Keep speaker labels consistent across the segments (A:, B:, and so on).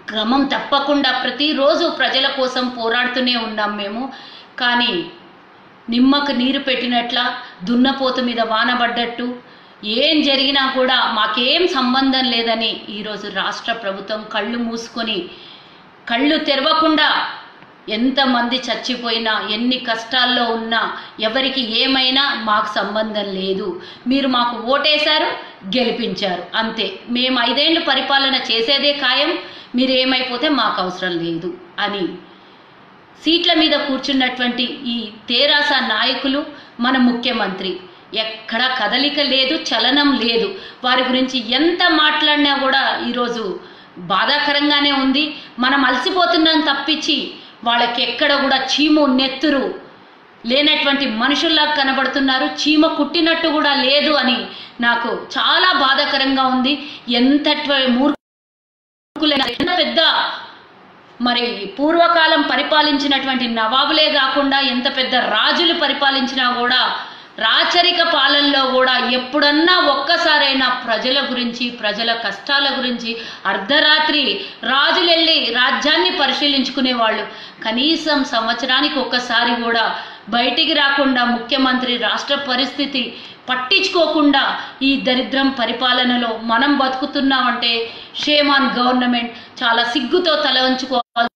A: క్రమం తప్పకుండా ప్రతిరోజు ప్రజల కోసం పోరాడుతూనే ఉన్నాం మేము కానీ నిమ్మకు నీరు పెట్టినట్ల దున్నపోతు మీద వానబడ్డట్టు ఏం జరిగినా కూడా మాకేం సంబంధం లేదని ఈరోజు రాష్ట్ర ప్రభుత్వం కళ్ళు మూసుకొని కళ్ళు తెరవకుండా ఎంతమంది చచ్చిపోయినా ఎన్ని కష్టాల్లో ఉన్నా ఎవరికి ఏమైనా మాకు సంబంధం లేదు మీరు మాకు ఓటేశారు గెలిపించారు అంతే మేము ఐదేళ్లు పరిపాలన చేసేదే ఖాయం మీరు ఏమైపోతే మాకు అవసరం లేదు అని సీట్ల మీద కూర్చున్నటువంటి ఈ తెరాస నాయకులు మన ముఖ్యమంత్రి ఎక్కడ కదలిక లేదు చలనం లేదు వారి గురించి ఎంత మాట్లాడినా కూడా ఈరోజు బాధాకరంగానే ఉంది మనం అలసిపోతున్నాం తప్పించి వాళ్ళకి ఎక్కడ కూడా చీము నెత్తురు లేనటువంటి మనుషుల్లా కనబడుతున్నారు చీమ కుట్టినట్టు కూడా లేదు అని నాకు చాలా బాధాకరంగా ఉంది ఎంత మూర్ఖులైన ఎంత పెద్ద మరి పూర్వకాలం పరిపాలించినటువంటి నవాబులే కాకుండా ఎంత పెద్ద రాజులు పరిపాలించినా కూడా రాచరిక పాలనలో కూడా ఎప్పుడన్నా ఒక్కసారైనా ప్రజల గురించి ప్రజల కష్టాల గురించి అర్ధరాత్రి రాజులు వెళ్ళి రాజ్యాన్ని పరిశీలించుకునేవాళ్ళు కనీసం సంవత్సరానికి ఒక్కసారి కూడా బయటికి రాకుండా ముఖ్యమంత్రి రాష్ట్ర పరిస్థితి పట్టించుకోకుండా ఈ దరిద్రం పరిపాలనలో మనం బతుకుతున్నామంటే షేమాన్ గవర్నమెంట్ చాలా సిగ్గుతో తల వంచుకోవాలి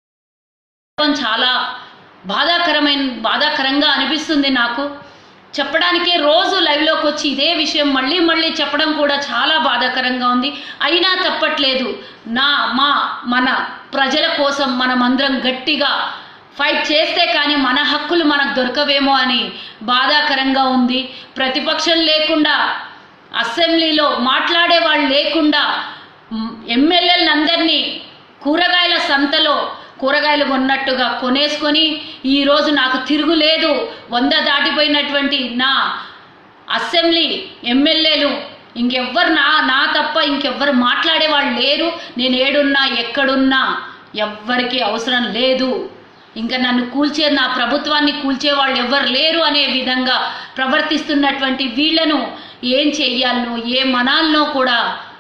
A: చాలా బాధాకరమైన బాధాకరంగా అనిపిస్తుంది నాకు చెప్పడానికే రోజు లైవ్లోకి వచ్చి ఇదే విషయం మళ్ళీ మళ్ళీ చెప్పడం కూడా చాలా బాధాకరంగా ఉంది అయినా తప్పట్లేదు నా మా మన ప్రజల కోసం మనమందరం గట్టిగా ఫైట్ చేస్తే కానీ మన హక్కులు మనకు దొరకవేమో అని బాధాకరంగా ఉంది ప్రతిపక్షం లేకుండా అసెంబ్లీలో మాట్లాడే వాళ్ళు లేకుండా ఎమ్మెల్యేలందరినీ కూరగాయల సంతలో కూరగాయలు కొన్నట్టుగా కొనేసుకొని ఈరోజు నాకు తిరుగులేదు వంద దాటిపోయినటువంటి నా అసెంబ్లీ ఎమ్మెల్యేలు ఇంకెవ్వరు నా నా తప్ప ఇంకెవ్వరు మాట్లాడే వాళ్ళు లేరు నేను ఏడున్నా ఎక్కడున్నా ఎవ్వరికి అవసరం లేదు ఇంకా నన్ను కూల్చే నా ప్రభుత్వాన్ని కూల్చే వాళ్ళు ఎవ్వరు లేరు అనే విధంగా ప్రవర్తిస్తున్నటువంటి వీళ్ళను ఏం చెయ్యాలనో ఏ మనాలనో కూడా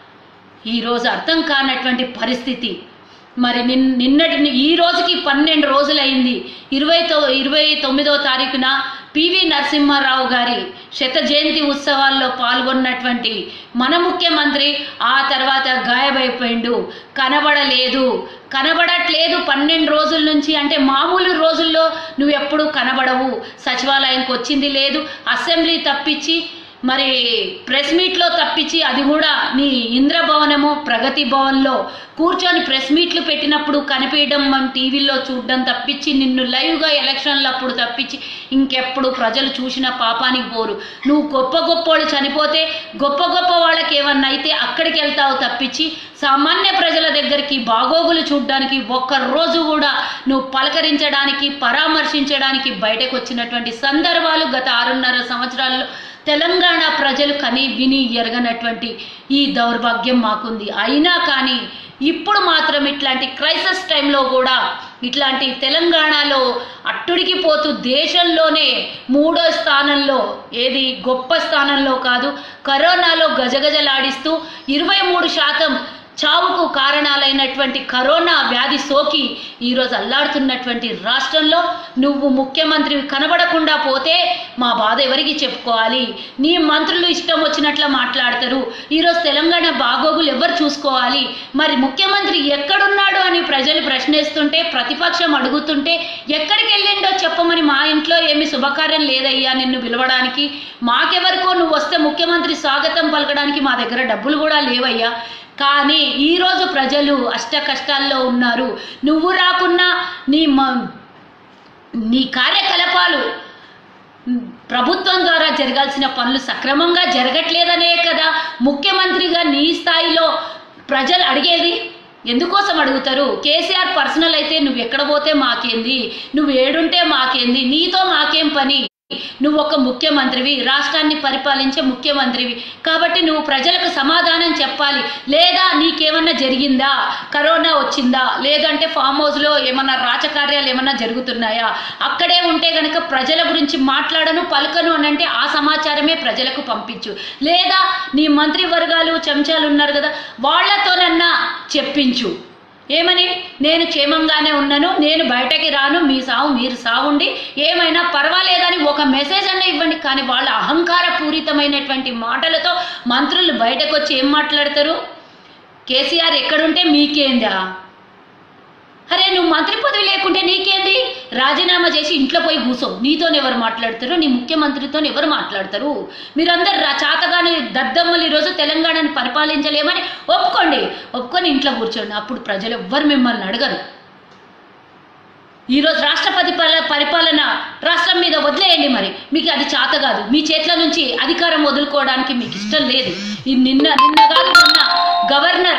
A: ఈరోజు అర్థం కానటువంటి పరిస్థితి మరి నిన్ నిన్నటి ఈ రోజుకి పన్నెండు రోజులైంది ఇరవై తొ ఇరవై తొమ్మిదో తారీఖున పివి నరసింహారావు గారి శత జయంతి ఉత్సవాల్లో పాల్గొన్నటువంటి మన ముఖ్యమంత్రి ఆ తర్వాత గాయబైపోయిండు కనబడలేదు కనబడట్లేదు పన్నెండు రోజుల నుంచి అంటే మామూలు రోజుల్లో నువ్వు ఎప్పుడు కనబడవు సచివాలయంకి వచ్చింది లేదు అసెంబ్లీ తప్పించి మరి ప్రెస్ మీట్లో తప్పించి అది కూడా నీ ఇంద్రభవనము ప్రగతి భవన్లో కూర్చొని ప్రెస్ మీట్లు పెట్టినప్పుడు కనిపించడం మనం టీవీలో చూడడం తప్పించి నిన్ను లైవ్గా ఎలక్షన్లు అప్పుడు తప్పించి ఇంకెప్పుడు ప్రజలు చూసిన పాపానికి పోరు నువ్వు గొప్ప గొప్పోళ్ళు చనిపోతే గొప్ప గొప్ప వాళ్ళకి ఏమన్నా అయితే అక్కడికి వెళ్తావు తప్పించి సామాన్య ప్రజల దగ్గరికి బాగోగులు చూడడానికి ఒక్క రోజు కూడా నువ్వు పలకరించడానికి పరామర్శించడానికి బయటకు వచ్చినటువంటి సందర్భాలు గత ఆరున్నర సంవత్సరాల్లో తెలంగాణ ప్రజలు కని విని ఎరగనటువంటి ఈ దౌర్భాగ్యం మాకుంది అయినా కానీ ఇప్పుడు మాత్రం ఇట్లాంటి క్రైసిస్ టైంలో కూడా ఇట్లాంటి తెలంగాణలో అట్టుడికి పోతూ దేశంలోనే మూడో స్థానంలో ఏది గొప్ప స్థానంలో కాదు కరోనాలో గజగజలాడిస్తూ ఇరవై మూడు శాతం చావుకు కారణాలైనటువంటి కరోనా వ్యాధి సోకి ఈరోజు అల్లాడుతున్నటువంటి రాష్ట్రంలో నువ్వు ముఖ్యమంత్రి కనబడకుండా పోతే మా బాధ ఎవరికి చెప్పుకోవాలి నీ మంత్రులు ఇష్టం వచ్చినట్ల మాట్లాడతారు ఈరోజు తెలంగాణ బాగోగులు ఎవరు చూసుకోవాలి మరి ముఖ్యమంత్రి ఎక్కడున్నాడు అని ప్రజలు ప్రశ్నిస్తుంటే ప్రతిపక్షం అడుగుతుంటే ఎక్కడికి వెళ్ళిండో చెప్పమని మా ఇంట్లో ఏమి శుభకార్యం లేదయ్యా నిన్ను పిలవడానికి మాకెవరికో నువ్వు వస్తే ముఖ్యమంత్రి స్వాగతం పలకడానికి మా దగ్గర డబ్బులు కూడా లేవయ్యా కానీ ఈరోజు ప్రజలు అష్ట కష్టాల్లో ఉన్నారు నువ్వు రాకున్నా నీ మ- నీ కార్యకలాపాలు ప్రభుత్వం ద్వారా జరగాల్సిన పనులు సక్రమంగా జరగట్లేదనే కదా ముఖ్యమంత్రిగా నీ స్థాయిలో ప్రజలు అడిగేది ఎందుకోసం అడుగుతారు కేసీఆర్ పర్సనల్ అయితే నువ్వు ఎక్కడ పోతే మాకేంది నువ్వు ఏడుంటే మాకేంది నీతో మాకేం పని నువ్వు ఒక ముఖ్యమంత్రివి రాష్ట్రాన్ని పరిపాలించే ముఖ్యమంత్రివి కాబట్టి నువ్వు ప్రజలకు సమాధానం చెప్పాలి లేదా నీకేమన్నా జరిగిందా కరోనా వచ్చిందా లేదంటే ఫామ్ హౌస్లో ఏమన్నా రాజకార్యాలు ఏమన్నా జరుగుతున్నాయా అక్కడే ఉంటే గనక ప్రజల గురించి మాట్లాడను పలకను అని అంటే ఆ సమాచారమే ప్రజలకు పంపించు లేదా నీ మంత్రి వర్గాలు చెంచాలు ఉన్నారు కదా వాళ్ళతోనన్నా చెప్పించు ఏమని నేను క్షేమంగానే ఉన్నాను నేను బయటకి రాను మీ సావు మీరు సావుండి ఏమైనా పర్వాలేదని ఒక మెసేజ్ అన్న ఇవ్వండి కానీ వాళ్ళ అహంకార పూరితమైనటువంటి మాటలతో మంత్రులు బయటకు వచ్చి ఏం మాట్లాడతారు కేసీఆర్ ఎక్కడుంటే మీకేందా అరే నువ్వు మంత్రి పదవి లేకుంటే నీకేంది రాజీనామా చేసి ఇంట్లో పోయి కూసో నీతో ఎవరు మాట్లాడతారు నీ ముఖ్యమంత్రితో ఎవరు మాట్లాడతారు మీరందరు రా చాతగాని దద్దమ్మలు ఈరోజు తెలంగాణని పరిపాలించలేమని ఒప్పుకోండి ఒప్పుకొని ఇంట్లో కూర్చోండి అప్పుడు ప్రజలు ఎవ్వరు మిమ్మల్ని అడగరు ఈరోజు రాష్ట్రపతి పల- పరిపాలన రాష్ట్రం మీద వదిలేయండి మరి మీకు అది చేత కాదు మీ చేతుల నుంచి అధికారం వదులుకోవడానికి మీకు ఇష్టం లేదు ఈ నిన్న నిన్న కాదు మొన్న గవర్నర్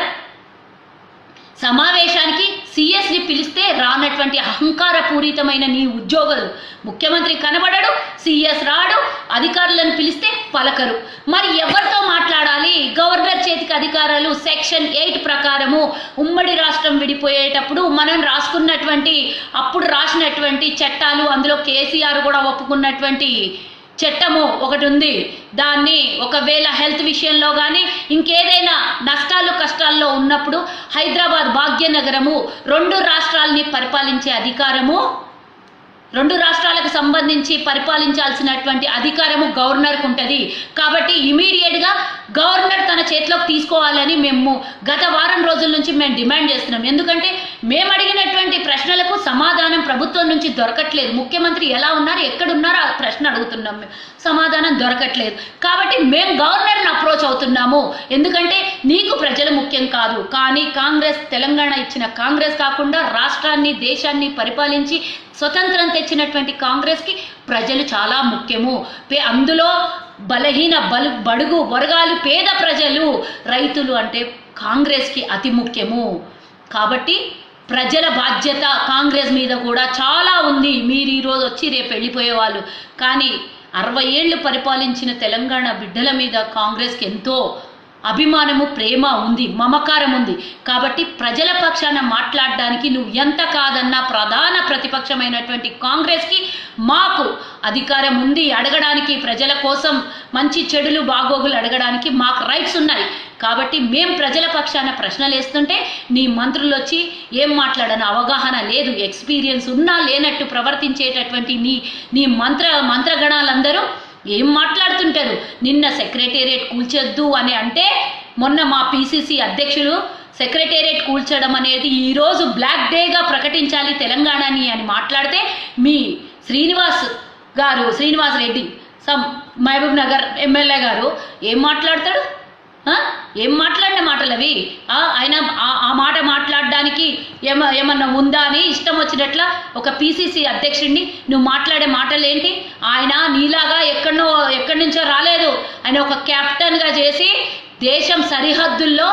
A: సమావేశానికి సిఎస్ని పిలిస్తే రానటువంటి అహంకారపూరితమైన నీ ఉద్యోగులు ముఖ్యమంత్రి కనబడడు సిఎస్ రాడు అధికారులను పిలిస్తే పలకరు మరి ఎవరితో మాట్లాడాలి గవర్నర్ చేతికి అధికారాలు సెక్షన్ ఎయిట్ ప్రకారము ఉమ్మడి రాష్ట్రం విడిపోయేటప్పుడు మనం రాసుకున్నటువంటి అప్పుడు రాసినటువంటి చట్టాలు అందులో కేసీఆర్ కూడా ఒప్పుకున్నటువంటి చట్టము ఒకటి ఉంది దాన్ని ఒకవేళ హెల్త్ విషయంలో కానీ ఇంకేదైనా నష్టాలు కష్టాల్లో ఉన్నప్పుడు హైదరాబాద్ భాగ్యనగరము రెండు రాష్ట్రాలని పరిపాలించే అధికారము రెండు రాష్ట్రాలకు సంబంధించి పరిపాలించాల్సినటువంటి అధికారము గవర్నర్కు ఉంటుంది కాబట్టి ఇమీడియట్గా గవర్నర్ తన చేతిలోకి తీసుకోవాలని మేము గత వారం రోజుల నుంచి మేము డిమాండ్ చేస్తున్నాం ఎందుకంటే మేము అడిగినటువంటి ప్రశ్నలకు సమాధానం ప్రభుత్వం నుంచి దొరకట్లేదు ముఖ్యమంత్రి ఎలా ఉన్నారు ఎక్కడున్నారో ఆ ప్రశ్న అడుగుతున్నాం మేము సమాధానం దొరకట్లేదు కాబట్టి మేము గవర్నర్ని అప్రోచ్ అవుతున్నాము ఎందుకంటే నీకు ప్రజలు ముఖ్యం కాదు కానీ కాంగ్రెస్ తెలంగాణ ఇచ్చిన కాంగ్రెస్ కాకుండా రాష్ట్రాన్ని దేశాన్ని పరిపాలించి స్వతంత్రం తెచ్చినటువంటి కాంగ్రెస్కి ప్రజలు చాలా ముఖ్యము పే- అందులో బలహీన బలు బడుగు వర్గాలు పేద ప్రజలు రైతులు అంటే కాంగ్రెస్కి అతి ముఖ్యము కాబట్టి ప్రజల బాధ్యత కాంగ్రెస్ మీద కూడా చాలా ఉంది మీరు ఈరోజు వచ్చి రేపు వెళ్ళిపోయే వాళ్ళు కానీ అరవై ఏళ్ళు పరిపాలించిన తెలంగాణ బిడ్డల మీద కాంగ్రెస్కి ఎంతో అభిమానము ప్రేమ ఉంది మమకారం ఉంది కాబట్టి ప్రజల పక్షాన మాట్లాడడానికి నువ్వు ఎంత కాదన్నా ప్రధాన ప్రతిపక్షమైనటువంటి కాంగ్రెస్కి మాకు అధికారం ఉంది అడగడానికి ప్రజల కోసం మంచి చెడులు బాగోగులు అడగడానికి మాకు రైట్స్ ఉన్నాయి కాబట్టి మేం ప్రజల పక్షాన ప్రశ్నలు వేస్తుంటే నీ మంత్రులు వచ్చి ఏం మాట్లాడని అవగాహన లేదు ఎక్స్పీరియన్స్ ఉన్నా లేనట్టు ప్రవర్తించేటటువంటి నీ నీ మంత్ర మంత్రగణాలందరూ ఏం మాట్లాడుతుంటారు నిన్న సెక్రటేరియట్ కూల్చొద్దు అని అంటే మొన్న మా పిసిసి అధ్యక్షుడు సెక్రటేరియట్ కూల్చడం అనేది ఈరోజు బ్లాక్ డేగా ప్రకటించాలి తెలంగాణని అని మాట్లాడితే మీ శ్రీనివాస్ గారు శ్రీనివాస్ రెడ్డి సమ్ మహబూబ్ నగర్ ఎమ్మెల్యే గారు ఏం మాట్లాడతాడు ఆ? ఏం మాట్లాడిన మాటలు అవి ఆ, ఆయన ఆ- ఆ మాట మాట్లాడడానికి ఏమ ఏమన్నా ఉందా అని ఇష్టం వచ్చినట్ల ఒక పిసిసి అధ్యక్షుడిని నువ్వు మాట్లాడే మాటలు ఏంటి ఆయన నీలాగా ఎక్కడనో ఎక్కడి నుంచో రాలేదు ఆయన ఒక కెప్టెన్గా చేసి దేశం సరిహద్దుల్లో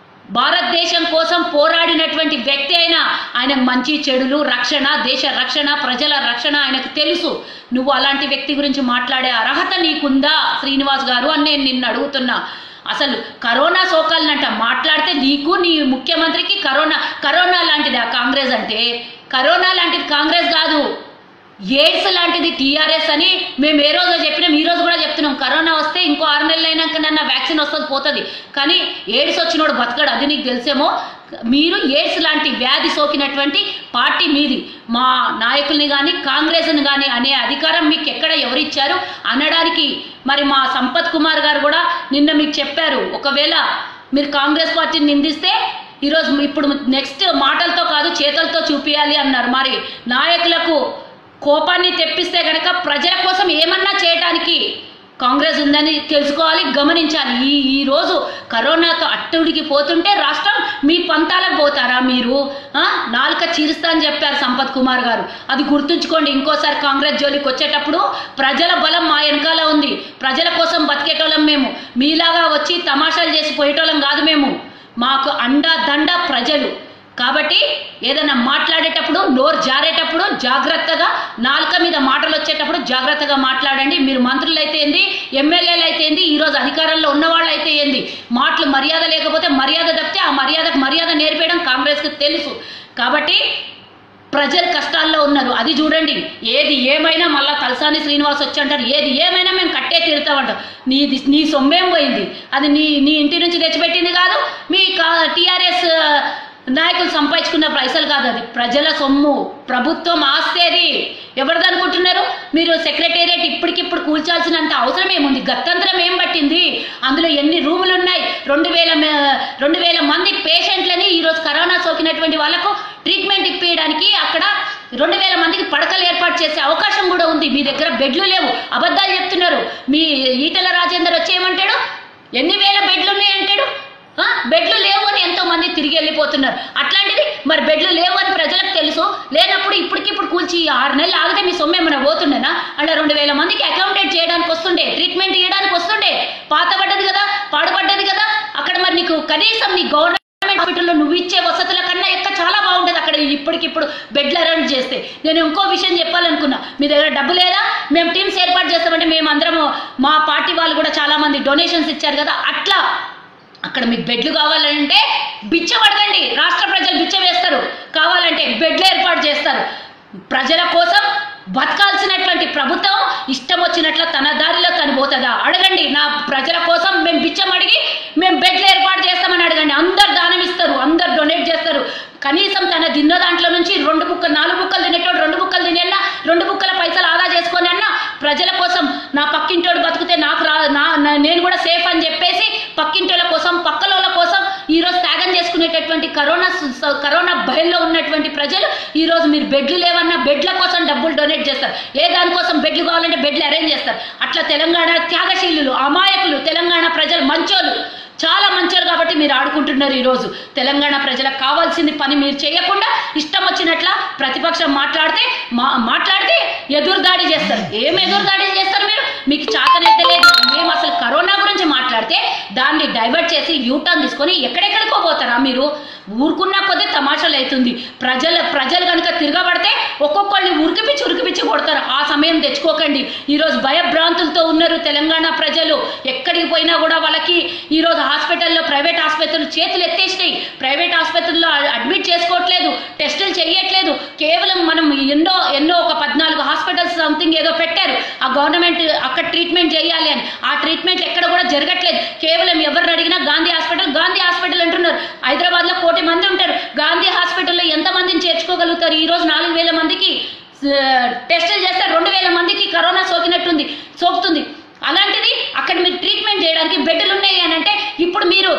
A: భారతదేశం కోసం పోరాడినటువంటి వ్యక్తి అయినా ఆయన మంచి చెడులు రక్షణ దేశ రక్షణ ప్రజల రక్షణ ఆయనకు తెలుసు నువ్వు అలాంటి వ్యక్తి గురించి మాట్లాడే అర్హత నీకుందా శ్రీనివాస్ గారు అని నేను నిన్ను అడుగుతున్నా అసలు కరోనా సోకాలనంట మాట్లాడితే నీకు నీ ముఖ్యమంత్రికి కరోనా కరోనా లాంటిది ఆ కాంగ్రెస్ అంటే కరోనా లాంటిది కాంగ్రెస్ కాదు ఎయిడ్స్ లాంటిది టీఆర్ఎస్ అని మేము ఏ రోజు చెప్పినాం ఈ రోజు కూడా చెప్తున్నాం కరోనా వస్తే ఇంకో ఆరు నెలలు అయినాక నన్న వ్యాక్సిన్ వస్తుంది పోతుంది కానీ ఎయిడ్స్ వచ్చినోడు బతకడు అది నీకు తెలిసేమో మీరు ఎయిడ్స్ లాంటి వ్యాధి సోకినటువంటి పార్టీ మీది మా నాయకుల్ని కానీ కాంగ్రెస్ని కానీ అనే అధికారం మీకు ఎక్కడ ఎవరిచ్చారు అనడానికి మరి మా సంపత్ కుమార్ గారు కూడా నిన్న మీకు చెప్పారు ఒకవేళ మీరు కాంగ్రెస్ పార్టీని నిందిస్తే ఈరోజు ఇప్పుడు నెక్స్ట్ మాటలతో కాదు చేతలతో చూపించాలి అన్నారు మరి నాయకులకు కోపాన్ని తెప్పిస్తే కనుక ప్రజల కోసం ఏమన్నా చేయటానికి కాంగ్రెస్ ఉందని తెలుసుకోవాలి గమనించాలి ఈ ఈ రోజు కరోనాతో అట్టుడికి పోతుంటే రాష్ట్రం మీ పంతాలకు పోతారా మీరు ఆ? నాలుక చీరుస్తా అని చెప్పారు సంపత్ కుమార్ గారు అది గుర్తుంచుకోండి ఇంకోసారి కాంగ్రెస్ జోలికి వచ్చేటప్పుడు ప్రజల బలం మా వెనకాల ఉంది ప్రజల కోసం బతికేటోళ్ళం మేము మీలాగా వచ్చి తమాషాలు చేసి పోయేటోళ్ళం కాదు మేము మాకు అండా దండ ప్రజలు కాబట్టి ఏదైనా మాట్లాడేటప్పుడు నోరు జారేటప్పుడు జాగ్రత్తగా నాలుక మీద మాటలు వచ్చేటప్పుడు జాగ్రత్తగా మాట్లాడండి మీరు మంత్రులు అయితే ఏంది ఎమ్మెల్యేలు అయితే ఏంది ఈరోజు అధికారంలో ఉన్నవాళ్ళు అయితే ఏంది మాటలు మర్యాద లేకపోతే మర్యాద తప్పితే ఆ మర్యాదకు మర్యాద నేర్పేయడం కాంగ్రెస్కి తెలుసు కాబట్టి ప్రజలు కష్టాల్లో ఉన్నారు అది చూడండి ఏది ఏమైనా మళ్ళా తలసాని శ్రీనివాస్ వచ్చి అంటారు ఏది ఏమైనా మేము కట్టే తీరుతామంటాం నీది నీ సొమ్మేం పోయింది అది నీ నీ ఇంటి నుంచి తెచ్చిపెట్టింది కాదు మీ టీఆర్ఎస్ నాయకులు సంపాదించుకున్న పైసలు కాదు అది ప్రజల సొమ్ము ప్రభుత్వం ఆస్తి అది ఎవరిది అనుకుంటున్నారు మీరు సెక్రటేరియట్ ఇప్పటికిప్పుడు కూల్చాల్సినంత అవసరం ఏముంది గత్యంతరం ఏం పట్టింది అందులో ఎన్ని రూములు ఉన్నాయి రెండు వేల మే- రెండు వేల మంది పేషెంట్లని ఈరోజు కరోనా సోకినటువంటి వాళ్ళకు ట్రీట్మెంట్ ఇప్పించడానికి అక్కడ రెండు వేల మందికి పడకలు ఏర్పాటు చేసే అవకాశం కూడా ఉంది మీ దగ్గర బెడ్లు లేవు అబద్ధాలు చెప్తున్నారు మీ ఈటల రాజేందర్ వచ్చి ఏమంటాడు ఎన్ని వేల బెడ్లు ఉన్నాయి అంటాడు ఆ? బెడ్లు లేవు అని ఎంతో మంది తిరిగి వెళ్ళిపోతున్నారు అట్లాంటిది మరి బెడ్లు లేవు అని ప్రజలకు తెలుసు లేనప్పుడు ఇప్పటికిప్పుడు కూల్చి ఆరు నెలలు ఆగితే మీ సొమ్ము ఏమైనా పోతుండేనా అలా రెండు వేల మందికి అకామిడేట్ చేయడానికి వస్తుండే ట్రీట్మెంట్ ఇవ్వడానికి వస్తుండే పాతపడ్డది కదా పాడుపడ్డది కదా అక్కడ మరి నీకు కనీసం నీ గవర్నమెంట్ హాస్పిటల్లో నువ్వు ఇచ్చే వసతుల కన్నా ఎక్క చాలా బాగుంటుంది అక్కడ ఇప్పటికిప్పుడు బెడ్లు అరేంజ్ చేస్తే నేను ఇంకో విషయం చెప్పాలనుకున్నా మీ దగ్గర డబ్బు లేదా మేము టీమ్స్ ఏర్పాటు చేస్తామంటే మేము అందరము మా పార్టీ వాళ్ళు కూడా చాలా మంది డొనేషన్స్ ఇచ్చారు కదా అట్లా అక్కడ మీకు బెడ్లు కావాలంటే బిచ్చ పడదండి రాష్ట్ర ప్రజలు బిచ్చ వేస్తారు కావాలంటే బెడ్లు ఏర్పాటు చేస్తారు ప్రజల కోసం బతకాల్సినటువంటి ప్రభుత్వం ఇష్టం వచ్చినట్ల తన దారిలో తను పోతుందా అడగండి నా ప్రజల కోసం మేము బిచ్చం అడిగి మేము బెడ్లు ఏర్పాటు చేస్తామని అడగండి అందరు దానం ఇస్తారు అందరు డొనేట్ చేస్తారు కనీసం తన తిన్న దాంట్లో నుంచి రెండు బుక్కలు నాలుగు బుక్కలు తినేటోడు రెండు బుక్కలు తినేనా రెండు బుక్కల పైసలు ఆదా చేసుకొని అన్న ప్రజల కోసం నా పక్కింటోడు బతికితే నాకు రా నా నా- నేను కూడా సేఫ్ అని చెప్పేసి పక్కింటోళ్ళ కోసం పక్కలోళ్ళ కోసం ఈ రోజు త్యాగం చేసుకునేటటువంటి కరోనా సు- స- కరోనా భయంలో ఉన్నటువంటి ప్రజలు ఈ రోజు మీరు బెడ్లు లేవన్నా బెడ్ల కోసం డబ్బులు డొనేట్ చేస్తారు ఏ దానికోసం బెడ్లు కావాలంటే బెడ్లు అరేంజ్ చేస్తారు అట్లా తెలంగాణ త్యాగశీలులు అమాయకులు తెలంగాణ ప్రజలు మంచోళ్ళు చాలా మంచోళ్ళు కాబట్టి మీరు ఆడుకుంటున్నారు ఈరోజు తెలంగాణ ప్రజలకు కావాల్సింది పని మీరు చేయకుండా ఇష్టం వచ్చినట్ల ప్రతిపక్షం మాట్లాడితే మా మాట్లాడితే ఎదురుదాడి చేస్తారు ఏం ఎదురుదాడి చేస్తారు మీరు మీకు చాతనైతే లేదు మేము అసలు కరోనా గురించి మాట్లాడితే దాన్ని డైవర్ట్ చేసి యూటర్న్ తీసుకొని ఎక్కడెక్కడికో పోతారా మీరు ఊరుకున్న కొద్దీ తమాషాలు అవుతుంది ప్రజలు ప్రజలు కనుక తిరగబడితే ఒక్కొక్కరిని ఉరికిపిచ్చి ఉరికిపిచ్చి కొడతారు ఆ సమయం తెచ్చుకోకండి ఈరోజు భయభ్రాంతులతో ఉన్నారు తెలంగాణ ప్రజలు ఎక్కడికి పోయినా కూడా వాళ్ళకి ఈరోజు హాస్పిటల్లో ప్రైవేట్ ఆసుపత్రులు చేతులు ఎత్తేసినాయి ప్రైవేట్ ఆసుపత్రుల్లో అడ్మిట్ చేసుకోవట్లేదు టెస్టులు చేయట్లేదు కేవలం మనం ఎన్నో ఎన్నో ఒక పద్నాలుగు హాస్పిటల్స్ సంథింగ్ ఏదో పెట్టారు ఆ గవర్నమెంట్ అక్కడ ట్రీట్మెంట్ చేయాలి అని ఆ ట్రీట్మెంట్ ఎక్కడ కూడా జరగట్లేదు కేవలం ఎవరిని అడిగినా గాంధీ హాస్పిటల్ గాంధీ హాస్పిటల్ అంటున్నారు హైదరాబాద్లో కోటి మంది ఉంటారు గాంధీ హాస్పిటల్లో ఎంత మందిని చేర్చుకోగలుగుతారు ఈ రోజు నాలుగు వేల మందికి ఆ, టెస్టులు చేస్తే రెండు వేల మందికి కరోనా సోకినట్టుంది సోకుతుంది అలాంటిది అక్కడ మీరు ట్రీట్మెంట్ చేయడానికి బెడ్లు ఉన్నాయి అని అంటే ఇప్పుడు మీరు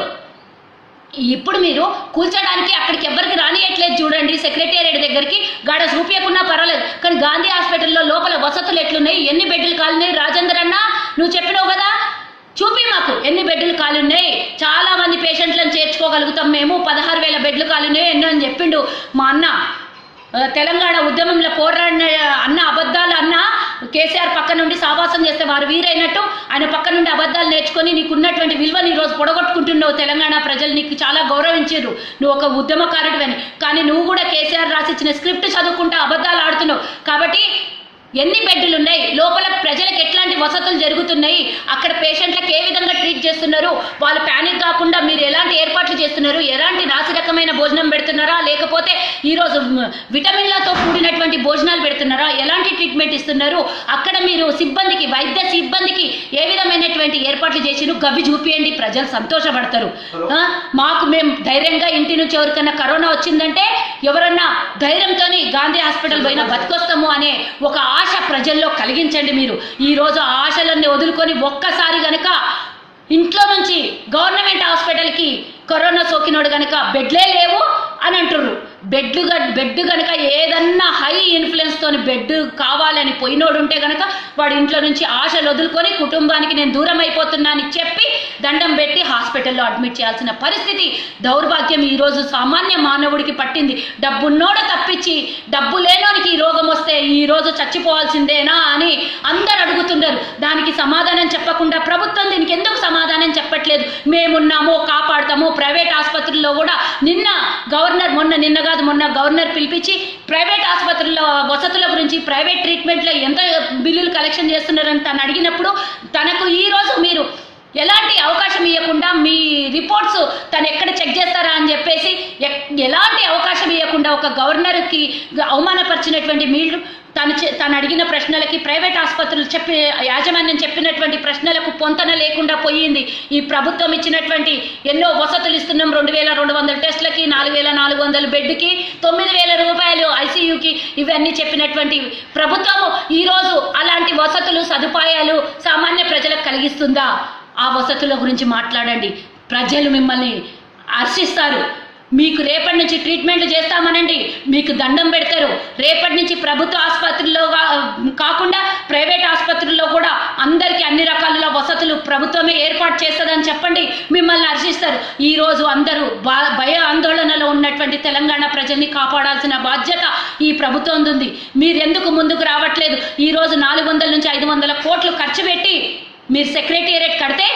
A: ఇప్పుడు మీరు కూల్చడానికి అక్కడికి ఎవరికి రానియట్లేదు చూడండి సెక్రటేరియట్ దగ్గరికి గాడ చూపించకున్నా పర్వాలేదు కానీ గాంధీ హాస్పిటల్లో లోపల వసతులు ఎట్లున్నాయి ఎన్ని బెడ్లు కాలున్నాయి రాజేందర్ అన్న నువ్వు చెప్పినావు కదా చూపి మాకు ఎన్ని బెడ్లు ఖాళీ ఉన్నాయి చాలా మంది పేషెంట్లను చేర్చుకోగలుగుతాం మేము పదహారు వేల బెడ్లు ఖాళీ ఉన్నాయి ఎన్నో అని చెప్పిండు మా అన్న ఆ, తెలంగాణ ఉద్యమంలో పోరాడిన అన్న అబద్ధాలు అన్న కేసీఆర్ పక్క నుండి సావాసం చేస్తే వారు వీరైనట్టు ఆయన పక్క నుండి అబద్ధాలు నేర్చుకొని నీకు ఉన్నటువంటి విలువని ఈరోజు పొడగొట్టుకుంటున్నావు తెలంగాణ ప్రజలు నీకు చాలా గౌరవించారు నువ్వు ఒక ఉద్యమకారుడివని కానీ నువ్వు కూడా కేసీఆర్ రాసిచ్చిన స్క్రిప్ట్ చదువుకుంటూ అబద్ధాలు ఆడుతున్నావు కాబట్టి ఎన్ని బెడ్లు ఉన్నాయి లోపల ప్రజలకు ఎట్లాంటి వసతులు జరుగుతున్నాయి అక్కడ పేషెంట్లకు ఏ విధంగా ట్రీట్ చేస్తున్నారు వాళ్ళు ప్యానిక్ కాకుండా మీరు ఎలాంటి ఏర్పాట్లు చేస్తున్నారు ఎలాంటి నాసి రకమైన భోజనం పెడుతున్నారా లేకపోతే ఈరోజు మ్, విటమిన్లతో కూడినటువంటి భోజనాలు పెడుతున్నారా ఎలాంటి ట్రీట్మెంట్ ఇస్తున్నారు అక్కడ మీరు సిబ్బందికి వైద్య సిబ్బందికి ఏ విధమైనటువంటి ఏర్పాట్లు చేసిరు గవి చూపియండి ప్రజలు సంతోషపడతారు ఆ, మాకు మేము ధైర్యంగా ఇంటి నుంచి ఎవరికైనా కరోనా వచ్చిందంటే ఎవరన్నా ధైర్యంతోని గాంధీ హాస్పిటల్ పోయినా బతికొస్తాము అనే ఒక ఆశ ప్రజల్లో కలిగించండి మీరు ఈ రోజు ఆ ఆశలన్నీ వదులుకొని ఒక్కసారి గనక ఇంట్లో నుంచి గవర్నమెంట్ హాస్పిటల్కి కరోనా సోకినోడు గనక బెడ్లే లేవు అని అంటుర్రు బెడ్ బెడ్ గనక ఏదన్నా హై ఇన్ఫ్లుయెన్స్ తోని బెడ్ కావాలని పోయినోడు ఉంటే గనక వాడి ఇంట్లో నుంచి ఆశలు వదులుకొని కుటుంబానికి నేను దూరం అయిపోతున్నా అని చెప్పి దండం పెట్టి హాస్పిటల్లో అడ్మిట్ చేయాల్సిన పరిస్థితి దౌర్భాగ్యం ఈ రోజు సామాన్య మానవుడికి పట్టింది డబ్బున్నోడు తప్పించి డబ్బు లేనోనికి ఈ రోగం వస్తే ఈ రోజు చచ్చిపోవాల్సిందేనా అని అందరు అడుగుతున్నారు దానికి సమాధానం చెప్పకుండా ప్రభుత్వం దీనికి ఎందుకు సమాధానం చెప్పట్లేదు మేమున్నాము కాపాడతాము ప్రైవేట్ ఆసుపత్రుల్లో కూడా నిన్న గవర్నర్ మొన్న నిన్న కాదు మొన్న గవర్నర్ పిలిపించి ప్రైవేట్ ఆసుపత్రుల్లో వసతుల గురించి ప్రైవేట్ ట్రీట్మెంట్లో ఎంత బిల్లులు కలెక్షన్ చేస్తున్నారని తను అడిగినప్పుడు తనకు ఈ రోజు మీరు ఎలాంటి అవకాశం ఇవ్వకుండా మీ రిపోర్ట్స్ తను ఎక్కడ చెక్ చేస్తారా అని చెప్పేసి ఎక్- ఎలాంటి అవకాశం ఇవ్వకుండా ఒక గవర్నర్కి అవమానపరిచినటువంటి మీరు తను చె- తను అడిగిన ప్రశ్నలకి ప్రైవేట్ ఆసుపత్రులు చెప్పి యాజమాన్యం చెప్పినటువంటి ప్రశ్నలకు పొంతన లేకుండా పోయింది ఈ ప్రభుత్వం ఇచ్చినటువంటి ఎన్నో వసతులు ఇస్తున్నాం రెండు వేల రెండు వందల టెస్టులకి నాలుగు వేల నాలుగు వందల బెడ్కి తొమ్మిది వేల రూపాయలు ఐసీయూకి ఇవన్నీ చెప్పినటువంటి ప్రభుత్వము ఈరోజు అలాంటి వసతులు సదుపాయాలు సామాన్య ప్రజలకు కలిగిస్తుందా ఆ వసతుల గురించి మాట్లాడండి ప్రజలు మిమ్మల్ని హర్షిస్తారు మీకు రేపటి నుంచి ట్రీట్మెంట్లు చేస్తామనండి మీకు దండం పెడతారు రేపటి నుంచి ప్రభుత్వ ఆసుపత్రుల్లో గా- కాకుండా ప్రైవేట్ ఆసుపత్రుల్లో కూడా అందరికీ అన్ని రకాల వసతులు ప్రభుత్వమే ఏర్పాటు చేస్తుందని చెప్పండి మిమ్మల్ని హర్షిస్తారు ఈ రోజు అందరూ బా- భయ ఆందోళనలో ఉన్నటువంటి తెలంగాణ ప్రజల్ని కాపాడాల్సిన బాధ్యత ఈ ప్రభుత్వం ఉంది మీరు ఎందుకు ముందుకు రావట్లేదు ఈ రోజు నాలుగు వందల నుంచి ఐదు వందల కోట్లు ఖర్చు పెట్టి మీరు సెక్రటేరియట్ కడితే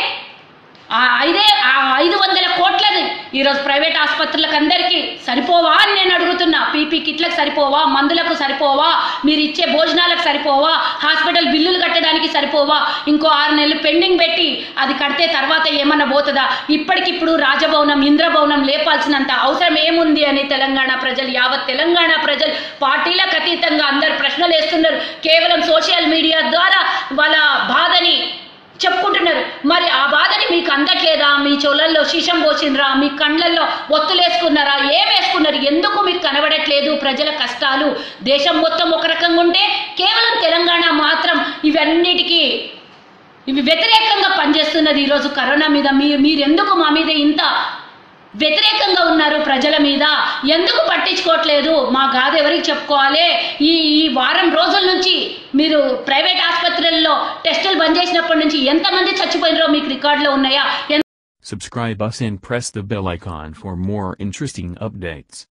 A: ఆ ఐదే ఆ ఐదు వందల కోట్లది ఈరోజు ప్రైవేట్ ఆసుపత్రులకు అందరికీ సరిపోవా అని నేను అడుగుతున్నా పీపీ కిట్లకు సరిపోవా మందులకు సరిపోవా మీరు ఇచ్చే భోజనాలకు సరిపోవా హాస్పిటల్ బిల్లులు కట్టడానికి సరిపోవా ఇంకో ఆరు నెలలు పెండింగ్ పెట్టి అది కడితే తర్వాత ఏమన్నా పోతుందా ఇప్పటికిప్పుడు రాజభవనం ఇంద్రభవనం లేపాల్సినంత అవసరం ఏముంది అని తెలంగాణ ప్రజలు యావత్ తెలంగాణ ప్రజలు పార్టీలకు అతీతంగా అందరు ప్రశ్నలు వేస్తున్నారు కేవలం సోషల్ మీడియా ద్వారా వాళ్ళ బాధని చెప్పుకుంటున్నారు మరి ఆ బాధని మీకు అందట్లేదా మీ చెవులల్లో శీషం పోసిండ్రా మీ కండ్లల్లో ఒత్తులేసుకున్నారా ఏం వేసుకున్నారు ఎందుకు మీకు కనబడట్లేదు ప్రజల కష్టాలు దేశం మొత్తం ఒక రకంగా ఉంటే కేవలం తెలంగాణ మాత్రం ఇవన్నిటికీ ఇవి వ్యతిరేకంగా పనిచేస్తున్నది ఈరోజు కరోనా మీద మీరు మీరెందుకు మా మీద ఇంత వ్యతిరేకంగా ఉన్నారు ప్రజల మీద ఎందుకు పట్టించుకోవట్లేదు మా గాథ ఎవరికి చెప్పుకోవాలి ఈ ఈ వారం రోజుల నుంచి మీరు ప్రైవేట్ ఆసుపత్రుల్లో టెస్టులు బంద్ చేసినప్పటి నుంచి ఎంతమంది చచ్చిపోయినారో మీకు రికార్డులో ఉన్నాయా
B: Subscribe us and press the bell icon for more interesting updates.